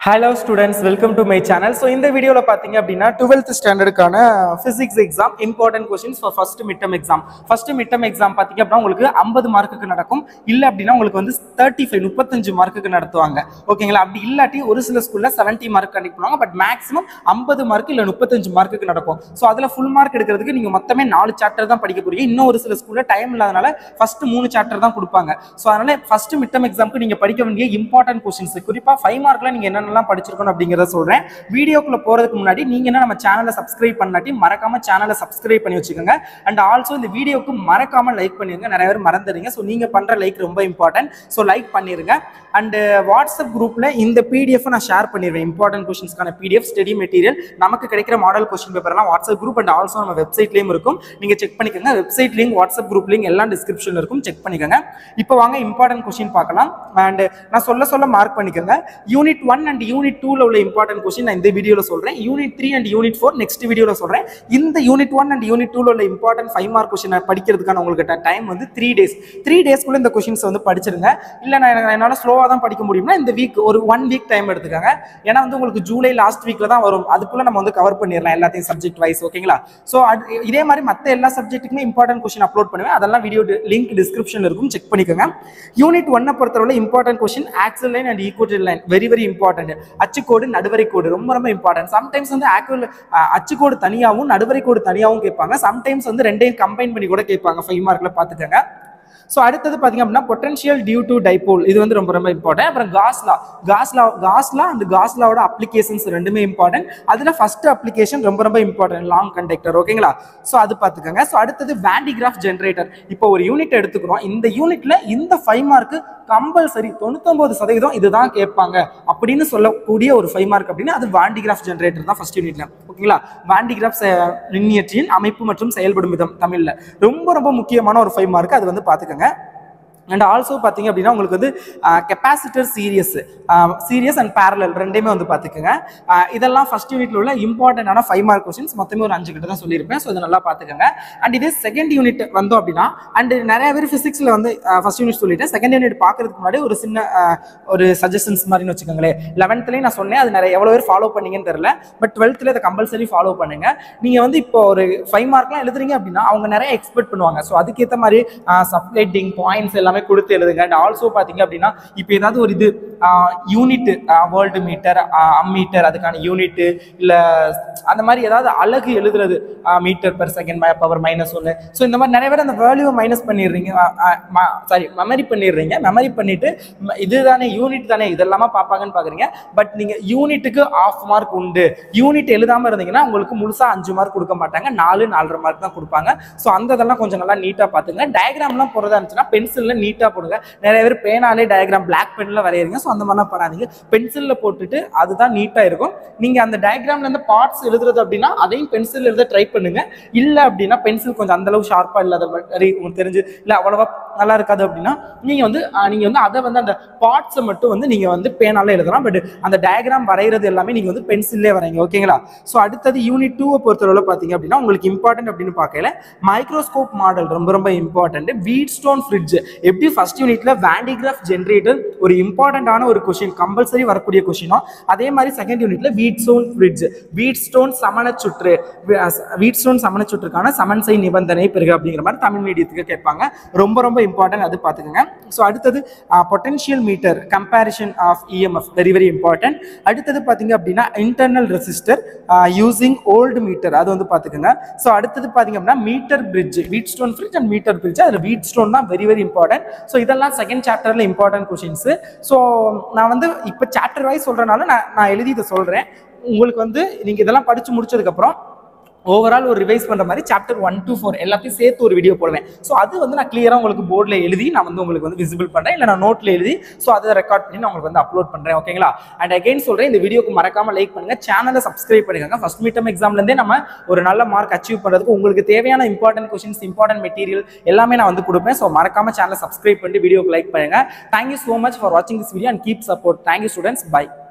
hello students welcome to my channel so இந்த வீடியோவில் பார்த்தீங்க அப்படின்னா டுவெல்த் ஸ்டாண்டர்டுக்கான physics exam important questions for first midterm exam first midterm exam பார்த்தீங்க அப்படின்னா உங்களுக்கு ஐம்பது மார்க்குக்கு நடக்கும் இல்லை அப்படின்னா உங்களுக்கு வந்து தேர்ட்டி ஃபைவ் முப்பத்தஞ்சு மார்க்குக்கு நடத்துவாங்க ஓகேங்களா அப்படி இல்லாட்டி ஒரு சில ஸ்கூலில் செவன்ட்டி மார்க் கண்டிப்பாக பண்ணுவாங்க பட் மேக்ஸிமம் ஐம்பது மார்க் இல்லை முப்பத்தஞ்சு மார்க்குக்கு நடக்கும் ஸோ அதில் ஃபுல் மார்க் எடுக்கிறதுக்கு நீங்கள் மொத்தமே நாலு சாப்டர் தான் படிக்க போறீங்க இன்னும் ஒரு சில ஸ்கூலில் டைம் இல்லாதனால ஃபர்ஸ்ட் மூணு சாப்டர் தான் கொடுப்பாங்க ஸோ அதனால ஃபர்ஸ்ட் மிட்டம் எக்ஸாமுக்கு நீங்கள் படிக்க வேண்டிய இம்பார்ட்டன்ட் கொஸ்டின்ஸ் குறிப்பாக ஃபைவ் மார்க்ல நீங்கள் என்னென்னலாம் படிச்சிருக்கணும் அப்படிங்கிறத சொல்கிறேன் வீடியோக்குள்ள போகிறதுக்கு முன்னாடி நீங்கள் என்ன நம்ம சேனலை சப்ஸ்கிரைப் பண்ணாட்டி மறக்காம சேனலை சப்ஸ்கிரைப் பண்ணி வச்சுக்கோங்க அண்ட் ஆல்சோ இந்த வீடியோக்கு மறக்காம லைக் பண்ணிருங்க நிறைய பேர் மறந்துடுங்க ஸோ நீங்கள் பண்ணுற லைக் ரொம்ப இம்பார்ட்டன்ட் ஸோ லைக் பண்ணிருங்க அண்ட் வாட்ஸ்அப் குரூப்பில் இந்த பிடிஎஃப் நான் ஷேர் பண்ணிடுவேன் இம்பார்ட்டன்ட் கொஸ்டின்ஸ்க்கான பிடிஎஃப் ஸ்டடி மெட்டீரியல் நமக்கு கிடைக்கிற மாடல் கொஸ்டின் பேப்பர்லாம் வாட்ஸ்அப் குரூப் அண்ட் ஆல்சோ நம்ம வெப்சைட்லேயும் இருக்கும் நீங்கள் செக் பண்ணிக்கோங்க website link WhatsApp group link எல்லாம் டிஸ்கிரிப்ஷனில் இருக்கும் செக் பண்ணிக்கோங்க இப்போ வாங்க இம்பார்ட்டன்ட் கொஸ்டின் பார்க்கலாம் அண்ட் நான் சொல்ல சொல்ல மார்க் பண்ணிக்கோங்க யூனிட் ஒன் அண்ட் யூனிட் டூவில் உள்ள இம்பார்ட்டன்ட் கொஸ்டின் நான் இந்த வீடியோவில் சொல்கிறேன் unit three and unit four next வீடியோவில் சொல்கிறேன் இந்த யூனிட் ஒன் அண்ட் யூனிட் டூவில் உள்ள இம்பார்ட்டன்ட் ஃபைவ் மார்க் கொஸ்டின் படிக்கிறதுக்கான உங்களுக்கு டைம் வந்து த்ரீ டேஸ் த்ரீ டேஸ்க்குள்ள இந்த கொஸ்டின்ஸ் வந்து படிச்சிருங்க இல்லை நான் எனக்கு என்னால் ஸ்லோவாக தான் படிக்க முடியும்னா இந்த வீக் ஒரு ஒன் வீக் டைம் எடுத்துக்கோங்க ஏன்னா வந்து உங்களுக்கு ஜூலை லாஸ்ட் வீக்கில் தான் வரும் அதுக்குள்ளே நம்ம வந்து கவர் பண்ணிடலாம் எல்லாத்தையும் சப்ஜெக்ட் வைஸ் ஓகேங்களா ஸோ இதே மாதிரி மற்ற எல்லா சப்ஜெக்ட்டுக்குமே இம்பார்ட்டன்ட் கொஸ்டின் அப்லோட் பண்ணுவேன் அதெல்லாம் வீடியோ லிங்க் டிஸ்கிரிப்ஷனில் இருக்கும் செக் பண்ணிக்கோங்க யூனிட் ஒன்னை பொறுத்தவரை important question axial line and equal line very very important அச்சுக்கோடு நடுவரை கோடு ரொம்ப ரொம்ப இம்பார்ட்டன்ட் சம்டைம்ஸ் வந்து ஆக்சுவல் அச்சுக்கோடு தனியாகவும் நடுவரை கோடு தனியாகவும் கேட்பாங்க சம்டைம்ஸ் வந்து ரெண்டையும் கம்பைன் பண்ணி கூட கேட்பாங்க ஃபைவ் மார்க்ல பார்த்துக்கோங்க ஸோ அடுத்தது பார்த்தீங்க அப்படின்னா பொட்டன்ஷியல் டியூ டு டைபோல் இது வந்து ரொம்ப ரொம்ப இம்பார்ட்டன்ட் அப்புறம் காஸ்லா காஸ்லா காஸ்லா அண்ட் காஸ்லாவோட அப்ளிகேஷன்ஸ் ரெண்டுமே இம்பார்ட்டன்ட் அதில் ஃபர்ஸ்ட் அப்ளிகேஷன் ரொம்ப ரொம்ப இம்பார்ட்டன்ட் லாங் கண்டக்டர் ஓகேங்களா ஸோ அது பார்த்துக்கோங்க ஸோ அடுத்தது வேண்டிகிராஃப் ஜென்ரேட்டர் இப்போ ஒரு யூனிட் எடுத்துக்கிறோம் இந்த யூனிட்ல இந்த ஃபைவ் மார்க்கு கம்பல்சரி தொண்ணூத்தொம்பது சதவீதம் இதுதான் கேட்பாங்க அப்படின்னு சொல்லக்கூடிய ஒரு ஃபைவ் மார்க் அப்படின்னா அது வாண்டிகிராஃப் ஜென்ரேட்டர் தான் ஃபர்ஸ்ட் யூனிட்ல ஓகேங்களா வாண்டிகிராஃப் மின்னியற்றியின் அமைப்பு மற்றும் செயல்படும் விதம் தமிழ்ல ரொம்ப ரொம்ப முக்கியமான ஒரு ஃபைவ் மார்க் அது வந்து பார்த்துக்கோங்க அண்ட் ஆல்சோ பார்த்தீங்க அப்படின்னா உங்களுக்கு வந்து capacitor series series and parallel ரெண்டையுமே வந்து பார்த்துக்கோங்க இதெல்லாம் ஃபர்ஸ்ட் யூனிட்ல உள்ள இம்பார்ட்டண்டான ஃபைவ் மார்க் கொஸ்டின்ஸ் மொத்தமே ஒரு அஞ்சு கிட்ட தான் சொல்லியிருப்பேன் ஸோ இதை நல்லா பார்த்துக்கோங்க அண்ட் இதே செகண்ட் யூனிட் வந்தோம் அப்படின்னா அண்ட் நிறைய பேர் ஃபிசிக்ஸில் வந்து ஃபர்ஸ்ட் யூனிட் சொல்லிட்டேன் செகண்ட் யூனிட் பார்க்கறதுக்கு முன்னாடி ஒரு சின்ன ஒரு சஜஷன்ஸ் மாதிரின்னு வச்சுக்கோங்களேன் லெவன்த்லேயும் நான் சொன்னேன் அது நிறைய எவ்வளோ பேர் ஃபாலோ பண்ணீங்கன்னு தெரியல பட் டுவெல்த்தில் இதை கம்பல்சரி ஃபாலோ பண்ணுங்க நீங்கள் வந்து இப்போ ஒரு ஃபைவ் மார்க்லாம் எழுதுறீங்க அப்படின்னா அவங்க நிறைய எக்ஸ்பெக்ட் பண்ணுவாங்க ஸோ அதுக்கேற்ற மாதிரி சப்ளைட்டிங் பாயிண்ட்ஸ் எல்லாமே கொடுத்து எழுதுங்க அண்ட் ஆல்சோ பார்த்தீங்க அப்படின்னா இப்போ ஏதாவது ஒரு இது யூனிட் வேர்ல்டு மீட்டர் அம்மீட்டர் அதுக்கான யூனிட்டு இல்லை அந்த மாதிரி ஏதாவது அழகு எழுதுறது meter per second power minus ஒன்று ஸோ இந்த மாதிரி நிறைய பேர் அந்த வேல்யூவை மைனஸ் பண்ணிடுறீங்க சாரி மெமரி பண்ணிடுறீங்க மெமரி பண்ணிட்டு இது தானே யூனிட் தானே இதெல்லாமா பார்ப்பாங்கன்னு பார்க்குறீங்க பட் நீங்கள் யூனிட்டுக்கு ஆஃப் மார்க் உண்டு யூனிட் எழுதாமல் இருந்தீங்கன்னா உங்களுக்கு முழுசாக அஞ்சு மார்க் கொடுக்க மாட்டாங்க நாலு நாலரை மார்க் தான் கொடுப்பாங்க ஸோ அந்த இதெல்லாம் கொஞ்சம் நல்லா நீட்டாக பார்த்துங்க டயக்ராம்லாம் போகிறதா இருந்துச்சுன்னா பென்சிலில் நீட்டாக போடுங்க நிறைய பேர் பேனாலே டயக்ராம் பிளாக் பென்னில் வரைகிறீங்க ஸோ அந்த மாதிரிலாம் பண்ணாதீங்க பென்சிலில் போட்டுட்டு அதுதான் நீட்டாக இருக்கும் நீங்கள் அந்த டயக்ராம்ல இருந்து பார்ட்ஸ் எழுதுறது அப்படின்னா அதையும் பென்சில் எழுத ட்ரை பண்ணுங்க இல்லை அப்படின்னா பென்சில் கொஞ்சம் அந்த அளவு ஷார்ப்பாக இல்லாத மாதிரி உங்களுக்கு தெரிஞ்சு இல்லை அவ்வளோவா நல்லா இருக்காது அப்படின்னா நீங்கள் வந்து நீங்கள் வந்து அதை வந்து அந்த பார்ட்ஸை மட்டும் வந்து நீங்கள் வந்து பேனால எழுதலாம் பட் அந்த டயக்ராம் வரைகிறது எல்லாமே நீங்கள் வந்து பென்சில்லே வரைங்க ஓகேங்களா ஸோ அடுத்தது யூனிட் டூவை பொறுத்தளவில் பார்த்தீங்க அப்படின்னா உங்களுக்கு இம்பார்ட்டன்ட் அப்படின்னு பார்க்கல மைக்ரோஸ்கோப் மாடல் ரொம்ப ரொம்ப இம்பார்ட்டன்ட் வீட் ஸ்டோன் ஃப்ரிட்ஜ் எப்படி ஃபர்ஸ்ட் யூனிட்ல வேண்டிகிராஃப் ஜென்ரேட்டர் ஒரு இம்பார்ட்டன்டான ஒரு கொஷின் கம்பல்சரி வரக்கூடிய கொஷினோ அதே மாதிரி செகண்ட் யூனிட்ல வீட் ஸ்டோன் ஃப்ரிட்ஜ் வீட் ஸ்டோன் சமண சுற்று வீட் ஸ்டோன் சமண சுற்றுக்கான சமன்சை நிபந்தனை பிறகு அப்படிங்கிற மாதிரி தமிழ் மீடியத்துக்கு கேட்பாங்க ரொம்ப ரொம்ப இம்பார்ட்டன்ட் அது பார்த்துக்கோங்க ஸோ அடுத்தது potential meter comparison of EMF very very important அடுத்தது பார்த்தீங்க அப்படின்னா internal resistor using volt meter அது வந்து பார்த்துக்கோங்க ஸோ அடுத்தது பார்த்தீங்க அப்படின்னா meter bridge Wheatstone bridge and meter bridge அதில் வீட் ஸ்டோன் தான் வெரி வெரி இம்பார்ட்டன்ட் ஸோ இதெல்லாம் செகண்ட் சாப்டரில் இம்பார்ட்டன்ட் கொஷின்ஸ் ஸோ நான் வந்து இப்போ சாப்டர் வைஸ் சொல்கிறனால நான் நான் எழுதி இதை சொல்கிறேன் உங்களுக்கு வந்து நீங்கள் இதெல்லாம் படித்து முடிச்சதுக்கப்புறம் ஓவரால் ஒரு ரிவைஸ் பண்ணுற மாதிரி சாப்டர் ஒன் டூ ஃபோர் எல்லாத்தையும் சேர்த்து ஒரு வீடியோ போடுவேன் ஸோ அது வந்து நான் கிளியராக உங்களுக்கு போர்டில் எழுதி நான் வந்து உங்களுக்கு வந்து விசிபிள் பண்ணுறேன் இல்லை நான் நோட்டில் எழுதி ஸோ அதை ரெக்கார்ட் பண்ணி நான் உங்களுக்கு வந்து அப்லோட் பண்ணுறேன் ஓகேங்களா அண்ட் அகைன் சொல்கிறேன் இந்த வீடியோக்கு மறக்காமல் லைக் பண்ணுங்கள் சேனலை சப்ஸ்கிரைப் பண்ணிக்கோங்க ஃபஸ்ட் மீட்டம் எக்ஸாம்லேருந்தே நம்ம ஒரு நல்ல மார்க் அச்சீவ் பண்ணுறதுக்கு உங்களுக்கு தேவையான இம்பார்ட்டன்ட் கொஷின்ஸ் இம்பார்ட்டன்ட் மெட்டீரியல் எல்லாமே நான் வந்து கொடுப்பேன் ஸோ மறக்காமல் சேனலை சப்ஸ்கிரைப் பண்ணி வீடியோக்கு லைக் பண்ணுங்கள் தேங்க்யூ ஸோ மச் ஃபார் வாட்சிங் this video and keep support thank you students by